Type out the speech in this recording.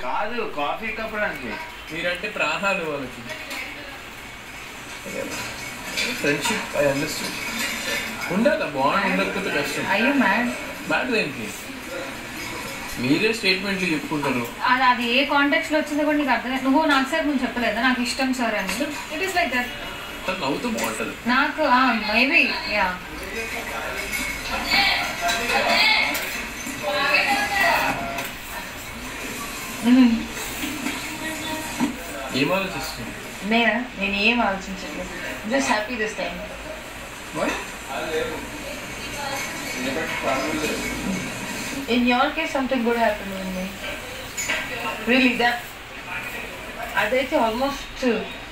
కాదు కాఫీ కప్పడానికి మీరంటే ప్రాణాలు వాళ్ళకి ఫ్రెండ్షిప్ ఐ అండర్స్టాండ్ ఉండాలి బాండ్ ఉండకపోతే కష్టం అయ్యో మ్యాడ్ బ్యాడ్ దేనికి మీరే స్టేట్మెంట్లు చెప్పుకుంటారు అది అది ఏ కాంటాక్ట్స్ లో వచ్చిందో కూడా నీకు అర్థం కాదు. నువ్వు నాకు సార్ నువ్వు చెప్పలేదా నాకు ఇష్టం సార్ అని ఇట్ ఈస్ లైక్ దట్ తను నవ్వుతూ బాగుంటుంది నాకు మేబీ యా ఏం ఆలోచిస్తుంది నేనా నేను ఏం ఆలోచించట్లేదు just happy this time in your case something good happy really that అదైతే ఆల్మోస్ట్